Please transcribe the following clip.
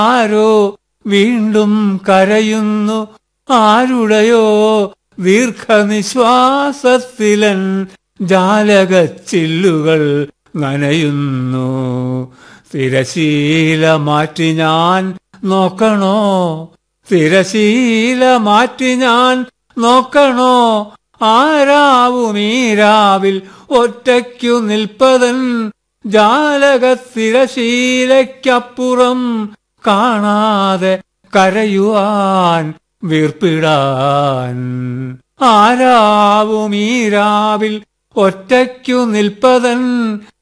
ആരോ വീണ്ടും കരയുന്നു ആരുടെയോ ദീർഘനിശ്വാസത്തിലൻ ജാലകച്ചില്ലുകൾ നനയുന്നു തിരശീല മാറ്റി ഞാൻ നോക്കണോ തിരശീല മാറ്റി ഞാൻ നോക്കണോ ആരാവും ഈ രാവിൽ ഒറ്റയ്ക്കു നിൽപ്പതൻ ജാലകത്തിരശീലയ്ക്കപ്പുറം കാണാതെ കരയുവാൻ വീർപ്പിടാൻ ആരാവും ഈ രാവിൽ ഒറ്റയ്ക്കു നിൽപ്പതൻ